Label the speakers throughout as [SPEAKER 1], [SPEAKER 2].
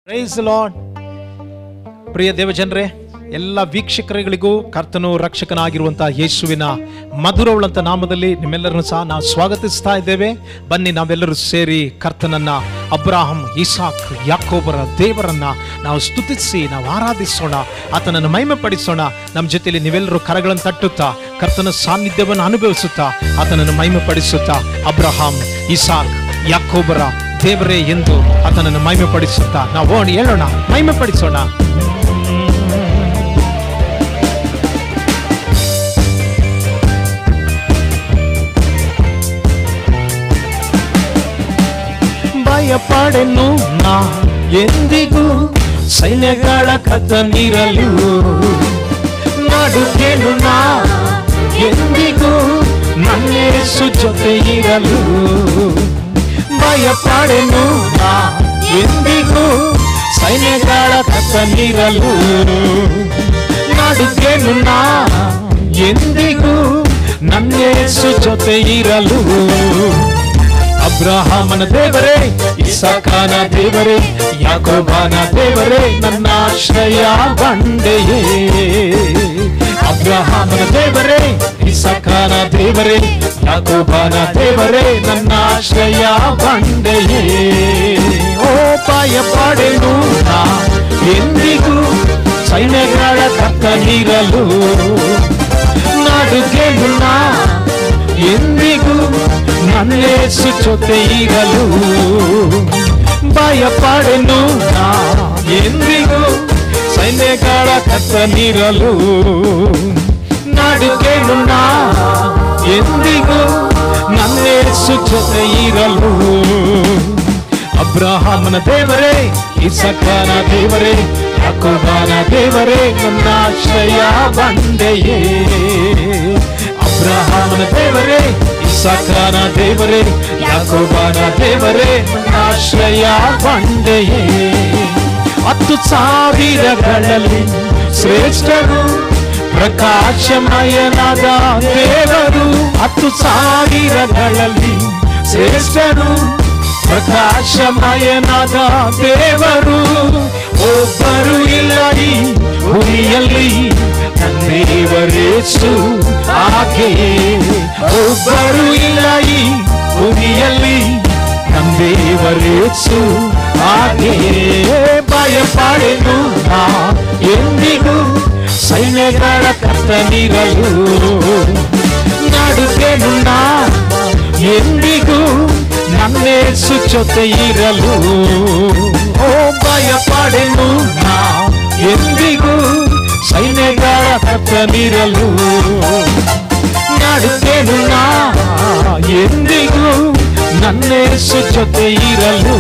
[SPEAKER 1] price lord ಪ್ರಿಯ ದೇವಜನರೇ ಎಲ್ಲ ವೀಕ್ಷಕರುಗಳಿಗೂ ಕರ್ತನು ರಕ್ಷಕನಾಗಿರುವಂತಹ ಯೇಸುವಿನ ಮಧುರವುಳ್ಳಂತ ನಾಮದಲ್ಲಿ ನಿಮ್ಮೆಲ್ಲರನ್ನು ಸಹ ನಾವು ಸ್ವಾಗತಿಸ್ತಾ ಇದ್ದೇವೆ ಬನ್ನಿ ನಾವೆಲ್ಲರೂ ಸೇರಿ ಕರ್ತನನ್ನ ಅಬ್ರಾಹಂ ಇಸಾಕ್ ಯಾಕೋಬರ ದೇವರನ್ನ ನಾವು ಸ್ತುತಿಸಿ ನಾವು ಆರಾಧಿಸೋಣ ಆತನನ್ನು ಮಹಿಮೆ ಪಡಿಸೋಣ ನಮ್ಮ ಜೊತೆಯಲ್ಲಿ ನೀವೆಲ್ಲರೂ ಕರಗಳನ್ನು ತಟ್ಟುತ್ತಾ ಕರ್ತನ ಸಾನ್ನಿಧ್ಯವನ್ನು ಅನುಭವಿಸುತ್ತಾ ಆತನನ್ನು ಮಹಿಮೆ ಪಡಿಸುತ್ತಾ ಅಬ್ರಹಾಂ ಇಸಾಕ್ ಯಾಕೋಬರ ದೇವರೇ ಎಂದು ಆತನನ್ನು ಮಹಿಮೆ ಪಡಿಸುತ್ತಾ ನಾವು ಓಣಿ ಹೇಳೋಣ ಮಹಿಮೆ ಪಡಿಸೋಣ ಭಯಪಡೆನು ನಾ ಎಂದಿಗೂ ಸೈನ್ಯಗಳ ಕತ್ತನಿರಲು ನಡುಗೆನು ನಾ ಎಂದಿಗೂ ನನ್ನೇಸು ಜೊತೆ ಇರಲು ಭಯಪಡೆನು ನಾ ಎಂದಿಗೂ ಸೈನ್ಯಗಳ ಕತ್ತನಿರಲು ನಡುಗೆನು ನಾ ಎಂದಿಗೂ ನನ್ನೇಸು ಜೊತೆ ಇರಲು ಅಬ್ರಹಾಮನ ದೇವರೇ ಇಸಕಾನ ದೇವರೇ ಯಾಕೋಬಾನ ದೇವರೇ ನನ್ನ ಆಶ್ರಯ ಬಂಡೆಯೇ ಅಬ್ರಹಾಮನ ದೇವರೇ ಇಸಕಾನ ದೇವರೇ ಯಾಕೋಬಾನ ದೇವರೇ ನನ್ನ ಆಶ್ರಯ ಬಂಡೆಯೇ ಓ ಪಾಯ ಪಾಡೆನು ನಾ ಎಂದಿಗೂ ಸೈನ್ಯಗಳ ಕತ್ತಲಿರಲು ನಡುಗೆನು ನಾ ಎಂದಿಗೂ ನನ್ನೇಸು ಜೊತೆ ಇರಲು ಭಯಪಡೆನು ನಾ ಎಂದಿಗೂ ಸೈನ್ಯಗಳ ಕತ್ತನಿರಲು ನಡುಗೆನು ನಾ ಎಂದಿಗೂ ನನ್ನೇಸು ಜೊತೆ ಇರಲು ಅಬ್ರಹಾಮನ ದೇವರೇ ಇಸಕನ ದೇವರೇ ಯಾಕೋಬನ ದೇವರೇ ನನ್ನ ಆಶ್ರಯ ಬಂಡೆಯೇ ಅಬ್ರಹಾಮನ ದೇವರೇ ಇಸಕನ ದೇವರೇ ಯಾಕೋಬನ ದೇವರೇ ನನ್ನ ಆಶ್ರಯ ಬಂಡೆಯೇ ಹತ್ತು ಸಾವಿರಗಳಲ್ಲಿ ಶ್ರೇಷ್ಠರು ಪ್ರಕಾಶಮಯನಾದ ದೇವರು ಹತ್ತು ಸಾವಿರಗಳಲ್ಲಿ ಶ್ರೇಷ್ಠರು ಪ್ರಕಾಶಮಯನಾದ ದೇವರು ಒಬ್ಬರು ಇಲ್ಲ ಈ ಭೂಮಿಯಲ್ಲಿ ದೇವರೇಸು ಹಾಗೆಯೇ ಒಬ್ಬರು ಇಲ್ಲ ಈ ಭೂಮಿಯಲ್ಲಿ ದೇವರೇಸು ಹಾಗೆಯೇ ಭಯಪಡೆನು ನಾ ಎಂದಿಗೂ ಸೈನ್ಯಗಳ ಕರ್ತನಿರಲು ನಡುಗೆನು ನಾ ಎಂದಿಗೂ ನನ್ನೇಸು ಜೊತೆ ಇರಲು ಓ ಭಯಪಡೆನು ನಾ ಎಂದಿಗೂ ಸೈನ್ಯಗಳ ಕರ್ತನಿರಲು ನಡುಗೆನು ನಾ ಎಂದಿಗೂ ನನ್ನೇಸು ಜೊತೆ ಇರಲು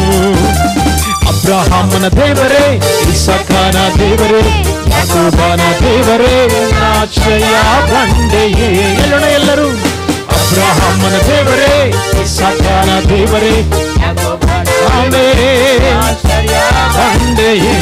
[SPEAKER 1] ಅಬ್ರಹಾಮನ ದೇವರೇ ಇಸಕನ ದೇವರೇ ಯಾಕೋಬನ ದೇವರೇ ಆಶ್ರಯ ಬಂಡೆಯೇ ಹೇಳೋಣ ಎಲ್ಲರೂ ಅಬ್ರಹಾಮನ ದೇವರೇ ಇಸಕನ ದೇವರೇ ಬಂಡೆಯೇ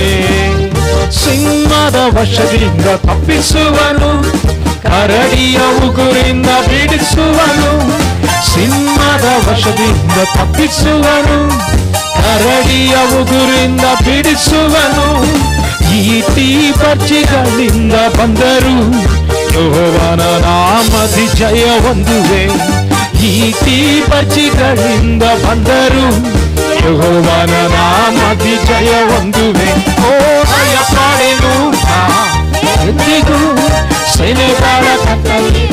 [SPEAKER 1] ಸಿಂಹದ ವಶದಿಂದ ತಪ್ಪಿಸುವನು ಕರಡಿಯ ಉಗುರಿಂದ ಬಿಡಿಸುವನು ಸಿಂಹದ ವಶದಿಂದ ತಪ್ಪಿಸುವನು ಕರಡಿಯ ಉಗುರಿಂದ ಬಿಡಿಸುವನು ಈಟಿ ಬರ್ಜಿಗಳಿಂದ ಬಂದರು ಯೆಹೋವನ ನಾಮದಿ ಜಯ ಹೊಂದುವೆ ಈಟಿ ಬರ್ಜಿಗಳಿಂದ ಬಂದರು ಯೆಹೋವನ ನಾಮದಿ ಜಯ ಹೊಂದುವೆ ಓ ಭಯ ಪಾಡೆನು ನಾ ಎಂದಿಗೂ ಸೈನ್ಯಗಳ ಕತ್ತಲಿ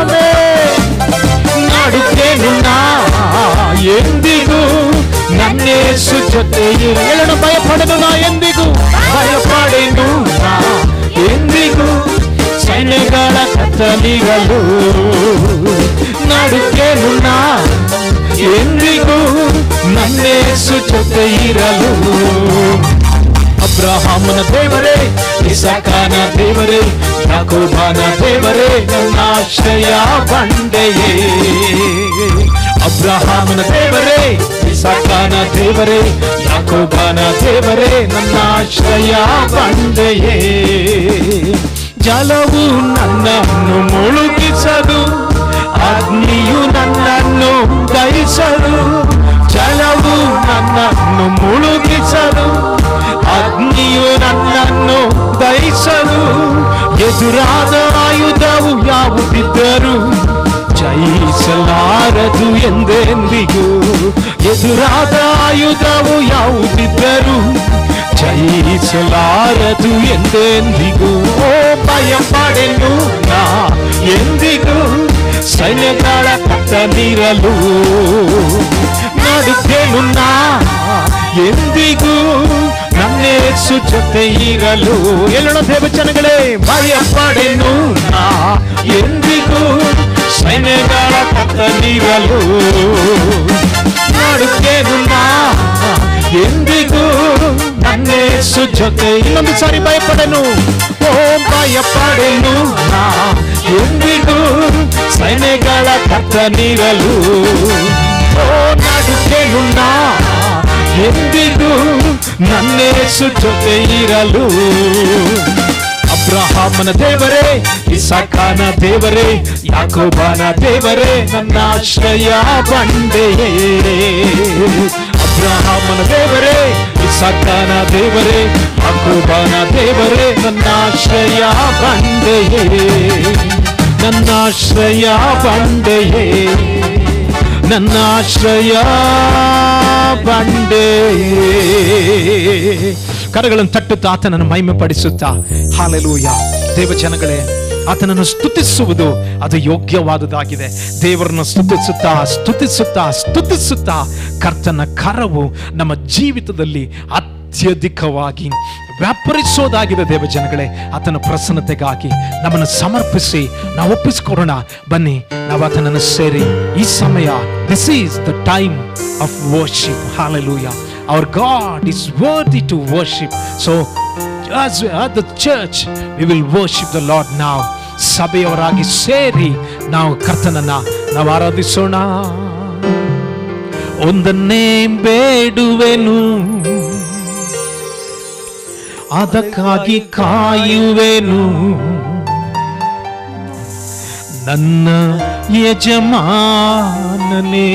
[SPEAKER 1] ನಾಡುತ್ತೇನು ನಾ ಎಂದಿಗೂ ನನ್ನೇಸು ಜೊತೆ ಹೇಳೋಣ ಭಯಪಡೆನು ನಾ ಎಂದಿಗೂ ಭಯಪಡೆನು ನಾ ಎಂದಿಗೂ ಸೈನ್ಯಗಳ ಕತ್ತಲಿಗಳು ನಡುತ್ತೇನು ನಾ ಎಂದಿಗೂ ನನ್ನೇಸು ಜೊತೆ ಇರಲು ಅಬ್ರಹಾಮನ ದೇವರೇ ಇಸಕನ ದೇವರೇ ಯಾಕೋಬನ ದೇವರೇ ನನ್ನ ಆಶ್ರಯ ಬಂಡೆಯೇ ಅಬ್ರಹಾಮನ ದೇವರೇ ಇಸಕನ ದೇವರೇ ಯಾಕೋಬನ ದೇವರೇ ನನ್ನ ಆಶ್ರಯ ಬಂಡೆಯೇ ಜಲವು ನನ್ನನ್ನು ಮುಳುಗಿಸದು ಅಗ್ನಿಯು ನನ್ನನ್ನು ದಹಿಸದು ಜಲವು ನನ್ನನ್ನು ಮುಳುಗಿಸದು ಎದುರಾದ ಆಯುಧವು ಯಾವುದಿದ್ದರೂ ಜಯಿಸಲಾರದು ಎಂದೆಂದಿಗೂ ಎದುರಾದ ಆಯುಧವು ಯಾವುದಿದ್ದರೂ ಜಯಿಸಲಾರದು ಎಂದೆಂದಿಗೂ ಓ ಭಯ ಪಡೆನು ನಾ ಎಂದಿಗೂ ಸೈನ್ಯಗಳ ಕತ್ತನಿರಲು ನಡುತ್ತೇನು ನಾ ಎಂದಿಗೂ ನನ್ನೇಸು ಜೊತೆ ಇರಲು ಹೇಳೋಣ ದೇವಚನಗಳೇ ಭಯ ಪಡೆನು ನಾ ಎಂದಿಗೂ ಸೈನ್ಯಗಳ ಕತ್ತನಿರಲು ನಡುತ್ತೇನು ನಾ ಎಂದಿಗೂ ನನ್ನೇಸು ಜೊತೆ ಇನ್ನೊಂದು ಸಾರಿ ಭಯಪಡೆನು ಓ ಭಯಪಡೆನು ನಾ ಎಂದಿಗೂ ಸೈನ್ಯಗಳ ಕರ್ತನಿರಲು ಓ ನಡುತ್ತೇನು ನಾ ಎಂದಿಗೂ ನನ್ನೇಸು ಜೊತೆ ಇರಲು ಅಬ್ರಹಾಮನ ದೇವರೇ ಇಸಾಕನ ದೇವರೇ ಯಾಕೋಬನ ದೇವರೇ ನನ್ನ ಆಶ್ರಯ ಬಂಡೆಯೇ ಅಬ್ರಹಾಮನ ದೇವರೇ ಇಸಾಕನ ದೇವರೇ ಯಾಕೋಬನ ದೇವರೇ ನನ್ನ ಆಶ್ರಯ ಬಂಡೆಯೇ ನನ್ನ ಆಶ್ರಯ ಬಂಡೆಯೇ ನನ್ನ ಆಶ್ರಯ ಬಂಡೆ ಕರಗಳನ್ನು ತಟ್ಟುತ್ತಾ ಆತನನ್ನು ಮಹಿಮೆ ಪಡಿಸುತ್ತಾ ಹಾಲೆಲೂಯ ದೇವಜನಗಳೇ ಆತನನ್ನು ಸ್ತುತಿಸುವುದು ಅದು ಯೋಗ್ಯವಾದುದಾಗಿದೆ ದೇವರನ್ನು ಸ್ತುತಿಸುತ್ತಾ ಸ್ತುತಿಸುತ್ತಾ ಸ್ತುತಿಸುತ್ತಾ ಕರ್ತನ ಕರವು ನಮ್ಮ ಜೀವಿತದಲ್ಲಿ ಅತ್ಯಧಿಕವಾಗಿ ವ್ಯಾಪರಿಸೋದಾಗಿದೆ ದೇವಜನಗಳೇ ಆತನ ಪ್ರಸನ್ನತೆಗಾಗಿ ನಮ್ಮನ್ನು ಸಮರ್ಪಿಸಿ ನಾವು ಒಪ್ಪಿಸಿಕೊಡೋಣ ಬನ್ನಿ ನಾವು ಆತನನ್ನು ಸೇರಿ ಈ ಸಮಯ this is the time of worship hallelujah our God is worthy to worship so as we at the church we will worship the lord now ಸಭೆಯವರಾಗಿ ಸೇರಿ ನಾವು ಕರ್ತನನ್ನ ನಾವು ಆರಾಧಿಸೋಣ ಒಂದನ್ನೇ ಬೇಡುವೆನು ಅದಕ್ಕಾಗಿ ಕಾಯುವೆನು ನನ್ನ ಯಜಮಾನನೇ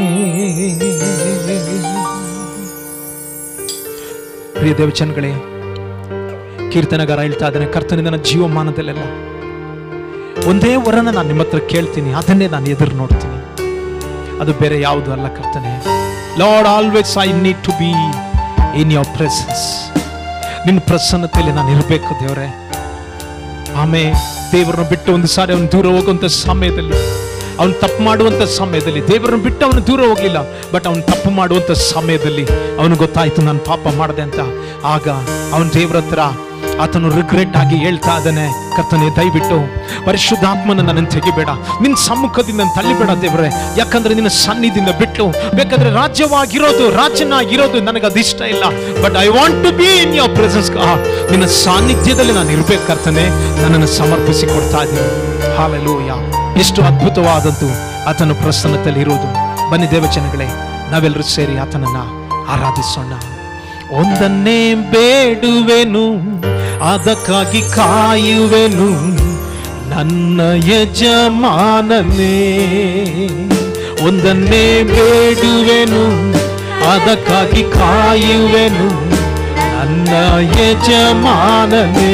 [SPEAKER 1] ಪ್ರಿಯ ದೇವಚನ್ಗಳೇ ಕೀರ್ತನಗಾರ ಹೇಳ್ತಾ ಇದ್ದಾನೆ ಕರ್ತನಿಂದ ನನ್ನ ಜೀವಮಾನದಲ್ಲೆಲ್ಲ ಒಂದೇ ವರನ ನಾನು ನಿಮ್ಮ ಹತ್ರ ಕೇಳ್ತೀನಿ ಅದನ್ನೇ ನಾನು ಎದುರು ನೋಡ್ತೀನಿ ಅದು ಬೇರೆ ಯಾವುದು ಅಲ್ಲ ಕರ್ತನೆ Lord always I need to be in your presence ನಿನ್ನ ಪ್ರಸನ್ನತೆಯಲ್ಲಿ ನಾನು ಇರಬೇಕು ದೇವರೇ ಆಮೇ ದೇವರನ್ನ ಬಿಟ್ಟು ಒಂದು ಸಾರಿ ಅವನು ದೂರ ಹೋಗುವಂತ ಸಮಯದಲ್ಲಿ ಅವನು ತಪ್ಪು ಮಾಡುವಂತ ಸಮಯದಲ್ಲಿ ದೇವರನ್ನು ಬಿಟ್ಟು ಅವನು ದೂರ ಹೋಗ್ಲಿಲ್ಲ ಬಟ್ ಅವನು ತಪ್ಪು ಮಾಡುವಂತ ಸಮಯದಲ್ಲಿ ಅವನು ಗೊತ್ತಾಯ್ತು ನಾನು ಪಾಪ ಮಾಡಿದೆ ಅಂತ ಆಗ ಅವನು ದೇವರ ಹತ್ರ ಆತನು ರಿಗ್ರೆಟ್ ಆಗಿ ಹೇಳ್ತಾ ಇದ್ದಾನೆ ಕರ್ತನೆ ದಯವಿಟ್ಟು ಪರಿಶುದ್ಧಾತ್ಮನ ನನ್ನನ್ನು ತೆಗಿಬೇಡ ನಿನ್ನ ಸಮ್ಮುಖದಿಂದ ನನ್ನ ತಳ್ಳಿಬೇಡ ದೇವರೇ ಯಾಕಂದ್ರೆ ನಿನ್ನ ಸನ್ನಿಧಿಯಿಂದ ಬಿಟ್ಟು ಬೇಕಾದ್ರೆ ರಾಜ್ಯವಾಗಿರೋದು ರಾಜ್ಯನಾಗಿರೋದು ನನಗೆ ಅದಿಷ್ಟ ಇಲ್ಲ but I want to be in your presence ನಿನ್ನ ಸಾನ್ನಿಧ್ಯದಲ್ಲಿ ನಾನು ಇರ್ಬೇಕು ಕರ್ತನೆ ನನ್ನನ್ನು ಸಮರ್ಪಿಸಿ ಕೊಡ್ತಾ ಇದ್ದೀನಿ ಹಾಲೆಲೂಯ ಎಷ್ಟು ಅದ್ಭುತವಾದದ್ದು ಆತನ ಪ್ರಸನ್ನತೆಯಲ್ಲಿ ಇರೋದು ಬನ್ನಿ ದೇವಚನಗಳೇ ನಾವೆಲ್ಲರೂ ಸೇರಿ ಆತನನ್ನ ಆರಾಧಿಸೋಣ ಒಂದನ್ನೇ ಬೇಡುವೆನು ಅದಕ್ಕಾಗಿ ಕಾಯುವೆನು ನನ್ನ ಯಜಮಾನನೇ ಒಂದನ್ನೇ ಬೇಡುವೆನು ಅದಕ್ಕಾಗಿ ಕಾಯುವೆನು ನನ್ನ ಯಜಮಾನನೇ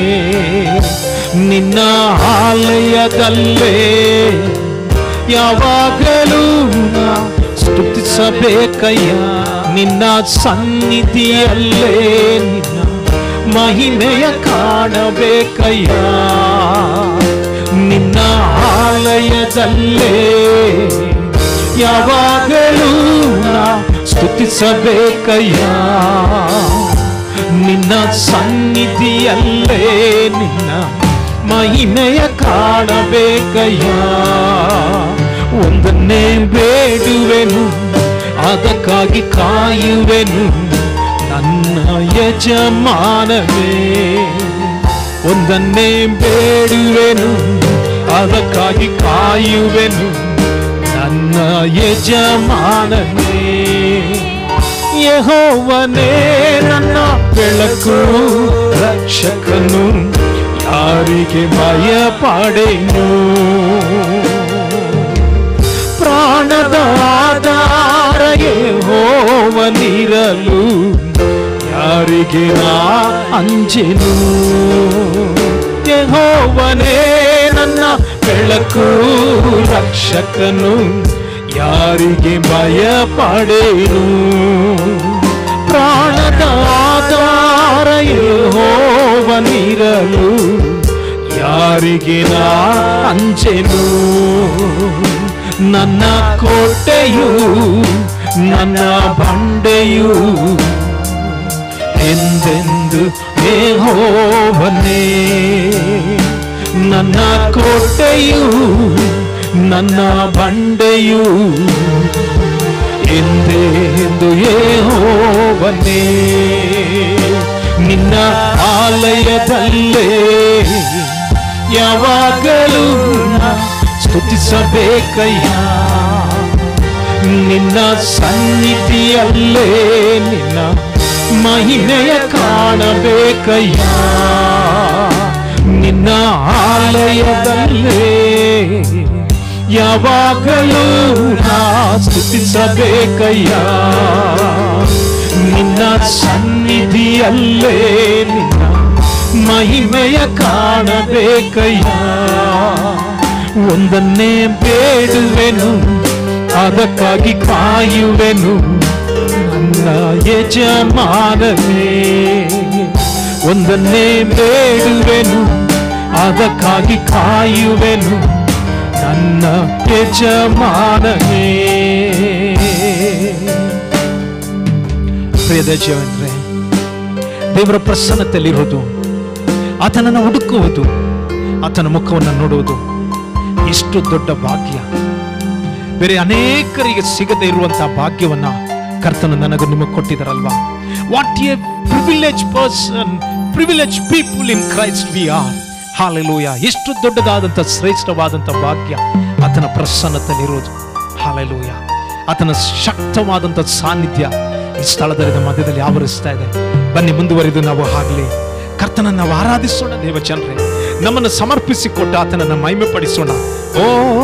[SPEAKER 1] ನಿನ್ನ ಆಲಯದಲ್ಲೇ ಯಾವಾಗಲೂ ನಾ ಸ್ತುತಿಸಬೇಕಯ್ಯ ನಿನ್ನ ಸನ್ನಿಧಿಯಲ್ಲೇ ನಿನ್ನ ಮಹಿಮೆಯ ಕಾಣಬೇಕಯ್ಯ ನಿನ್ನ ಆಲಯದಲ್ಲೇ ಯಾವಾಗಲೂ ನಾ ಸ್ತುತಿಸಬೇಕಯ್ಯ ನಿನ್ನ ಸನ್ನಿಧಿಯಲ್ಲೇ ನಿನ್ನ ಮಹಿಮೆಯ ಕಾಣಬೇಕಯ್ಯ ಒಂದನ್ನೇ ಬೇಡುವೆನು ಅದಕ್ಕಾಗಿ ಕಾಯುವೆನು ನನ್ನ ಯಜಮಾನವೇ ಒಂದನ್ನೇ ಬೇಡುವೆನು ಅದಕ್ಕಾಗಿ ಕಾಯುವೆನು ನನ್ನ ಯಜಮಾನನೇ ಯಹೋವನೇ ನನ್ನ ಬೆಳಕು ರಕ್ಷಕನು ಯಾರಿಗೆ ಭಯ ಪಡೆನು ಪ್ರಾಣದ ಆಧಾರ ಯೆಹೋವನಿರಲು ಯಾರಿಗೆ ನಾ ಅಂಜೆನು ಯೆಹೋವನೇ ನನ್ನ ಬೆಳಕು ರಕ್ಷಕನು ಯಾರಿಗೆ ಭಯ ಪಡೇನು ಪ್ರಾಣದ ಆಧಾರ ಯೆಹೋವನಿರಲು ಯಾರಿಗೆ ನಾ ಅಂಚೆನು ನನ್ನ ಕೋಟೆಯು ನನ್ನ ಬಂಡೆಯು ಎಂದೆಂದು ಯೆಹೋವನೇ ನನ್ನ ಕೋಟೆಯು ನನ್ನ ಬಂಡೆಯು ಎಂದೆಂದು ಯೆಹೋವನೇ ನಿನ್ನ ಆಲಯದಲ್ಲೇ ಯಾವಾಗಲೂ ನಾ ಸ್ತುತಿಸಬೇಕಯ್ಯ ನಿನ್ನ ಸನ್ನಿಧಿಯಲ್ಲೇ ನಿನ್ನ ಮಹಿಮೆಯ ಕಾಣಬೇಕಯ್ಯ ನಿನ್ನ ಆಲಯದಲ್ಲೇ ಯಾವಾಗಲೂ ನಾ ಸ್ತುತಿಸಬೇಕಯ್ಯ ನಿನ್ನ ಸನ್ನಿಧಿಯಲ್ಲೇ ನಿನ್ನ ಮಹಿಮೆಯ ಕಾಣಬೇಕಯ್ಯ ಒಂದನ್ನೇ ಬೇಡುವೆನು ಅದಕ್ಕಾಗಿ ಕಾಯುವೆನು ನನ್ನ ಯಜಮಾನನೇ ಒಂದನ್ನೇ ಬೇಡುವೆನು ಅದಕ್ಕಾಗಿ ಕಾಯುವೆನು ನನ್ನ ಯಜಮಾನನೇ ಪ್ರಿಯದ ಜೀವನ್ರೆ ದೇವರ ಪ್ರಸನ್ನತೆಯಲ್ಲಿರೋದು ಆತನನ್ನು ಹುಡುಕುವುದು ಆತನ ಮುಖವನ್ನು ನೋಡುವುದು ಎಷ್ಟು ದೊಡ್ಡ ಭಾಗ್ಯ ಬೇರೆ ಅನೇಕರಿಗೆ ಸಿಗದೆ ಇರುವಂತಹ ಭಾಗ್ಯವನ್ನ ಕರ್ತನು ನನಗೂ ನಿಮಗೆ ಕೊಟ್ಟಿದ್ದಾರಲ್ವಾ what a privilege person privilege people in Christ we are hallelujah ಎಷ್ಟು ದೊಡ್ಡದಾದಂಥ ಶ್ರೇಷ್ಠವಾದಂಥ ಭಾಗ್ಯ ಆತನ ಪ್ರಸನ್ನತೆಯಲ್ಲಿರೋದು ಹಾಲೆಲೂಯ ಆತನ ಶಕ್ತವಾದಂಥ ಸಾನ್ನಿಧ್ಯ ಈ ಸ್ಥಳದಲ್ಲಿ ಮಧ್ಯದಲ್ಲಿ ಆವರಿಸ್ತಾ ಇದೆ ಬನ್ನಿ ಮುಂದುವರಿದು ನಾವು ಆಗ್ಲಿ ಕರ್ತನನ್ನು ನಾವು ಆರಾಧಿಸೋಣ ದೇವ ಜನರೇ ನಮ್ಮನ್ನು ಸಮರ್ಪಿಸಿಕೊಟ್ಟು ಆತನನ್ನು ಮಹಿಮೆ ಪಡಿಸೋಣ ಓ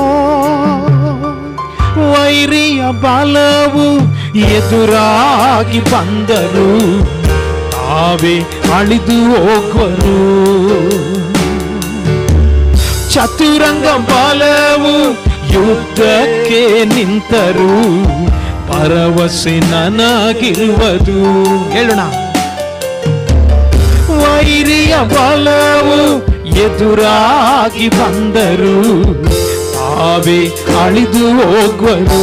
[SPEAKER 1] ವೈರಿಯ ಬಲವು ಎದುರಾಗಿ ಬಂದರು ತಾವೇ ಅಳಿದು ಹೋಗುವರು ಚತುರಂಗ ಬಲವು ಯುದ್ಧಕ್ಕೆ ನಿಂತರು ಭರವಸೆ ನನಗಿರುವುದು ಹೇಳೋಣ ವೈರಿಯ ಬಲವು ಎದುರಾಗಿ ಬಂದರು ತಾವೇ ಅಳಿದು ಹೋಗುವರು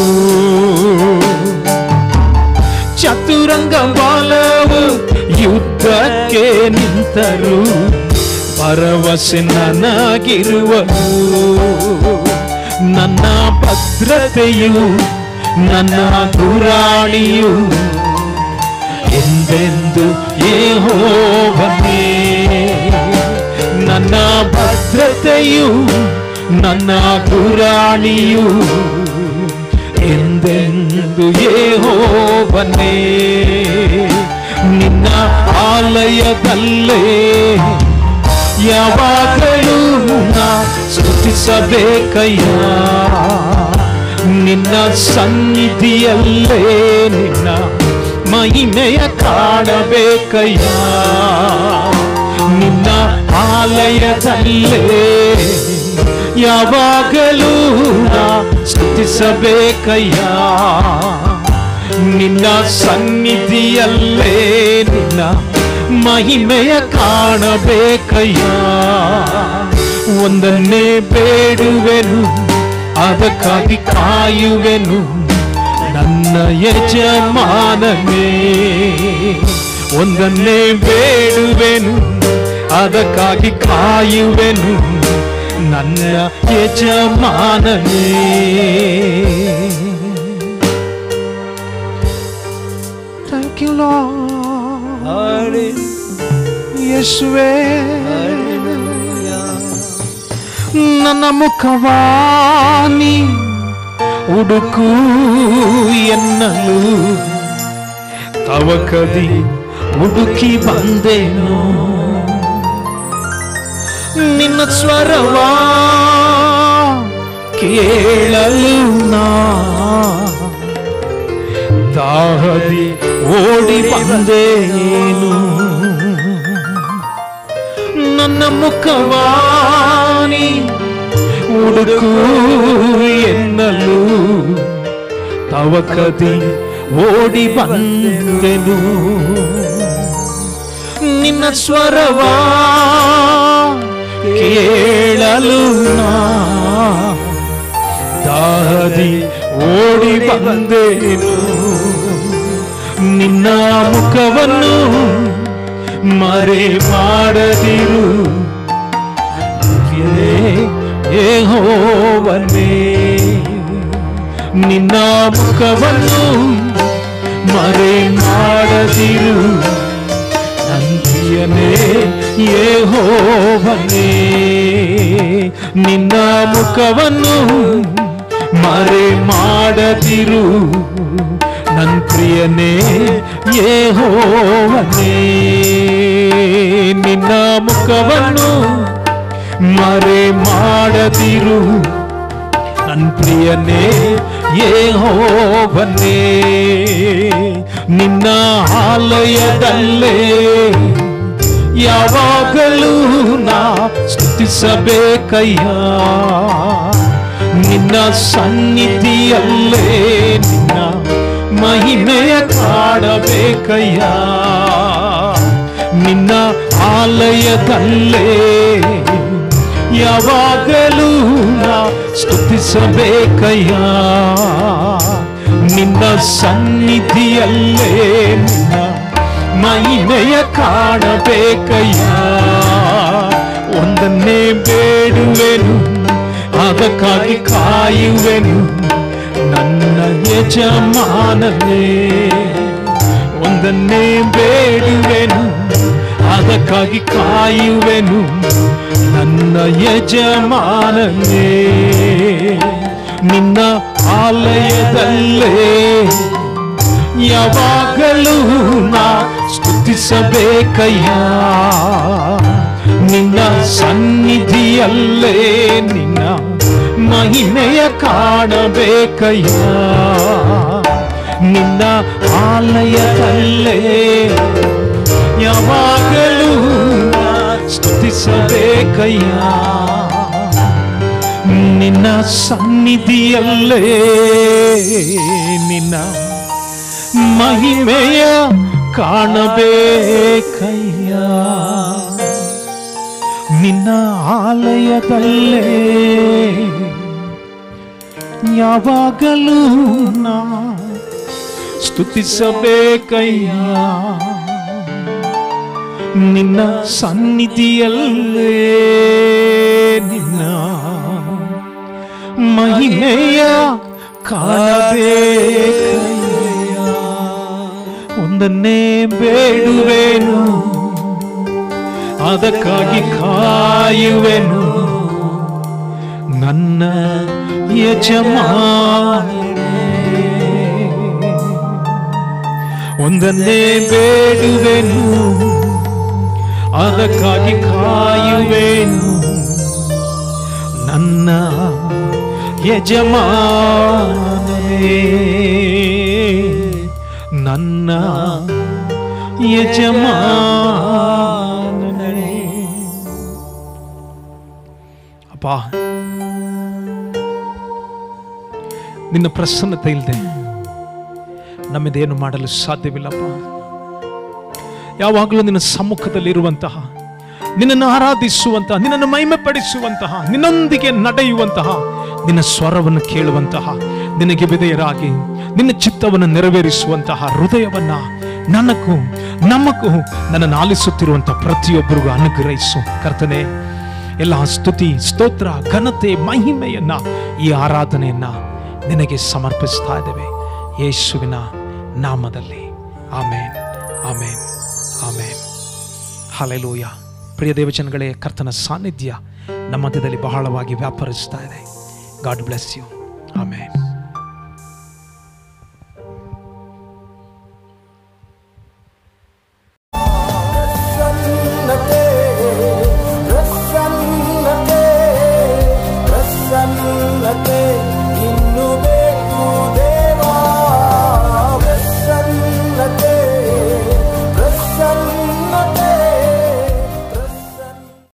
[SPEAKER 1] ಚತುರಂಗ ಬಲವು ಯುದ್ಧಕ್ಕೆ ನಿಂತರು ಭರವಸೆ ನನಗಿರುವುದು ನನ್ನ ಭದ್ರತೆಯು ನನ್ನ ಗುರಾಣಿಯು ಎಂದೆಂದು ಯೆಹೋವನೇ ನನ್ನ ಭದ್ರತೆಯು ನನ್ನ ಗುರಾಣಿಯು ಎಂದೆಂದು ಯೆಹೋವನೇ ನಿನ್ನ ಆಲಯದಲ್ಲೇ ಯಾವಾಗಲೂ ನಾ ಸ್ತುತಿಸಬೇಕಯ್ಯ ನಿನ್ನ ಸನ್ನಿಧಿಯಲ್ಲೇ ನಿನ್ನ ಮಹಿಮೆಯ ಕಾಣಬೇಕಯ್ಯ ನಿನ್ನ ಆಲಯದಲ್ಲೇ ಯಾವಾಗಲೂ ನಾ ಸ್ತುತಿಸಬೇಕಯ್ಯ ನಿನ್ನ ಸನ್ನಿಧಿಯಲ್ಲೇ ನಿನ್ನ ಮಹಿಮೆಯ ಕಾಣಬೇಕಯ್ಯ ಒಂದನ್ನೇ ಬೇಡುವೆನು ಅದಕ್ಕಾಗಿ ಕಾಯುವೆನು ನನ್ನ ಯಜಮಾನನೇ ಒಂದನ್ನೇ ಬೇಡುವೆನು ಅದಕ್ಕಾಗಿ ಕಾಯುವೆನು ನನ್ನ ಯಜಮಾನನೇ ಥ್ಯಾಂಕ್ ಯು ಯೇಸುವೆ ನನ್ನ ಮುಖವಾನಿ ಹುಡುಕು ಎನ್ನಲು ತವಕದಿ ಹುಡುಕಿ ಬಂದೇನು ನಿನ್ನ ಸ್ವರವಾ ಕೇಳಲು ನಾ ದಾಹದಿ ಓಡಿ ಬಂದೇನು ನನ್ನ ಮುಖವಾನಿ ಹುಡುಕು ಎನ್ನಲು ತವಕದಿ ಓಡಿ ಬಂದೆನು ನಿನ್ನ ಸ್ವರವಾ ಕೇಳಲು ನಾ ದಾದಿ ಓಡಿ ಬಂದೇನು ನಿನ್ನ ಮುಖವನ್ನು ಮರೆ ಮಾಡದಿರು ಯೆಹೋವನೇ ನಿನ್ನ ಮುಖವನ್ನು ಮರೆ ಮಾಡದಿರು ನಂದಿಯನೇ ಯೆಹೋವನೇ ನಿನ್ನ ಮುಖವನ್ನು ಮರೆ ಮಾಡದಿರು ನನ್ ಪ್ರಿಯನೇ ಯೆಹೋವನೇ ನಿನ್ನ ಮುಖವನ್ನು ಮರೆ ಮಾಡದಿರು ನನ್ ಪ್ರಿಯನೇ ಯೆಹೋವನೇ ನಿನ್ನ ಆಲಯದಲ್ಲೇ ಯಾವಾಗಲೂ ನಾ ಸ್ತುತಿಸಬೇಕಯ್ಯ ನಿನ್ನ ಸನ್ನಿಧಿಯಲ್ಲೇ ನಿನ್ನ ಮಹಿಮೆಯ ಕಾಡಬೇಕಯ್ಯ ನಿನ್ನ ಆಲಯದಲ್ಲೇ ಯಾವಾಗಲೂ ನಾ ಸ್ತುತಿಸಬೇಕಯ್ಯ ನಿನ್ನ ಸನ್ನಿಧಿಯಲ್ಲೇ ನಿನ್ನ ಮಹಿಮೆಯ ಕಾಣಬೇಕಯ್ಯ ಒಂದನ್ನೇ ಬೇಡುವೆನು ಅದಕ್ಕಾಗಿ ಕಾಯುವೆನು ನನ್ನ ಯಜಮಾನನೇ ಒಂದನ್ನೇ ಬೇಡುವೆನು ಅದಕ್ಕಾಗಿ ಕಾಯುವೆನು ನನ್ನ ಯಜಮಾನನೇ ನಿನ್ನ ಆಲಯದಲ್ಲೇ ಯಾವಾಗಲೂ ನಾ ಸ್ತುತಿಸಬೇಕಯ್ಯ ನಿನ್ನ ಸನ್ನಿಧಿಯಲ್ಲೇ ನಿನ್ನ ಮಹಿಮೆಯ ಕಾಣಬೇಕಯ್ಯ ನಿನ್ನ ಆಲಯದಲ್ಲೇ ಯಾವಾಗಲೂ ನಾ ಸ್ತುತಿಸಬೇಕಯ್ಯ ನಿನ್ನ ಸನ್ನಿಧಿಯಲ್ಲೇ ನಿನ್ನ ಮಹಿಮೆಯ ಕಾಣಬೇಕಯ್ಯ ನಿನ್ನ ಆಲಯದಲ್ಲೇ ಯಾವಾಗಲೂ ನಾ ಸ್ತುತಿಸಬೇಕಯ್ಯ ನಿನ್ನ ಸನ್ನಿಧಿಯಲ್ಲೇ ನಿನ್ನ ಮಹಿಮೆಯ ಕಾಣಬೇಕಯ್ಯ ಒಂದನ್ನೇ ಬೇಡುವೆನು ಅದಕ್ಕಾಗಿ ಕಾಯುವೆನು ನನ್ನ ಯಜಮಾನನೇ ಒಂದನ್ನೇ ಬೇಡುವೆನು ಅದಕ್ಕಾಗಿ ಕಾಯುವೆನು ನನ್ನ ಯಜಮಾನನೇ ನನ್ನ ಯಜಮಾನನೇ ಅಪ್ಪ ನಿನ್ನ ಪ್ರಸನ್ನತೆ ಇಲ್ಲದೆ ನಮ್ಮದೇನು ಮಾಡಲು ಸಾಧ್ಯವಿಲ್ಲಪ್ಪ ಯಾವಾಗಲೂ ನಿನ್ನ ಸಮ್ಮುಖದಲ್ಲಿರುವಂತಹ ನಿನ್ನನ್ನು ಆರಾಧಿಸುವಂತಹ ನಿನ್ನನ್ನು ಮಹಿಮೆ ಪಡಿಸುವಂತಹ ನಿನ್ನೊಂದಿಗೆ ನಡೆಯುವಂತಹ ನಿನ್ನ ಸ್ವರವನ್ನು ಕೇಳುವಂತಹ ನಿನಗೆ ವಿಧೇಯರಾಗಿ ನಿನ್ನ ಚಿತ್ತವನ್ನು ನೆರವೇರಿಸುವಂತಹ ಹೃದಯವನ್ನ ನನಗೂ ನಮಗೂ ನನ್ನನ್ನು ಆಲಿಸುತ್ತಿರುವಂತಹ ಪ್ರತಿಯೊಬ್ಬರಿಗೂ ಅನುಗ್ರಹಿಸು ಕರ್ತನೆ ಎಲ್ಲ ಸ್ತುತಿ ಸ್ತೋತ್ರ ಘನತೆ ಮಹಿಮೆಯನ್ನ ಈ ಆರಾಧನೆಯನ್ನ ನಿನಗೆ ಸಮರ್ಪಿಸ್ತಾ ಇದ್ದೇವೆ ಯೇಸುವಿನ ನಾಮದಲ್ಲಿ ಆಮೇನ್ ಆಮೇನ್ ಆಮೇನ್ ಹಾಲೆಲೂಯ ಪ್ರಿಯ ದೇವಜನಗಳೇ ಕರ್ತನ ಸಾನ್ನಿಧ್ಯ ನಮ್ಮ ಮಧ್ಯದಲ್ಲಿ ಬಹಳವಾಗಿ ವ್ಯಾಪರಿಸ್ತಾ ಇದೆ ಗಾಡ್ ಬ್ಲೆಸ್ ಯು ಆಮೇನ್